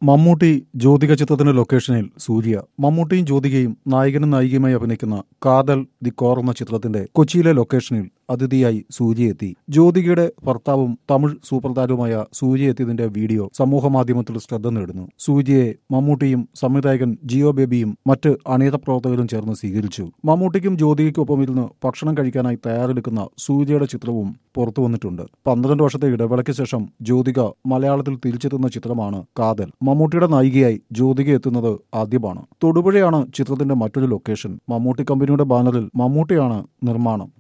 മമ്മൂട്ടി ജ്യോതിക ചിത്രത്തിന്റെ ലൊക്കേഷനിൽ സൂര്യ മമ്മൂട്ടിയും ജ്യോതികയും നായകനും നായികയുമായി അഭിനയിക്കുന്ന കാതൽ ദി കോർ എന്ന ചിത്രത്തിന്റെ കൊച്ചിയിലെ ലൊക്കേഷനിൽ അതിഥിയായി സൂര്യ എത്തി ജ്യോതികയുടെ ഭർത്താവും തമിഴ് സൂപ്പർ താരവുമായ സൂര്യ എത്തിയതിന്റെ വീഡിയോ സമൂഹ മാധ്യമത്തിൽ ശ്രദ്ധ നേടുന്നു സൂര്യയെ മമ്മൂട്ടിയും സംവിധായകൻ ജിയോ ബേബിയും മറ്റ് അണിയറ പ്രവർത്തകരും ചേർന്ന് സ്വീകരിച്ചു മമ്മൂട്ടിക്കും ജ്യോതികയ്ക്കൊപ്പം ഇരുന്ന് ഭക്ഷണം കഴിക്കാനായി തയ്യാറെടുക്കുന്ന സൂര്യയുടെ ചിത്രവും പുറത്തു വന്നിട്ടുണ്ട് പന്ത്രണ്ട് വർഷത്തെ ഇടവേളയ്ക്ക് ശേഷം ജ്യോതിക മലയാളത്തിൽ തിരിച്ചെത്തുന്ന ചിത്രമാണ് കാതൽ മമ്മൂട്ടിയുടെ നായികയായി ജ്യോതിക എത്തുന്നത് ആദ്യമാണ് തൊടുപുഴയാണ് ചിത്രത്തിന്റെ മറ്റൊരു ലൊക്കേഷൻ മമ്മൂട്ടി കമ്പനിയുടെ ബാനറിൽ മമ്മൂട്ടിയാണ് നിർമ്മാണം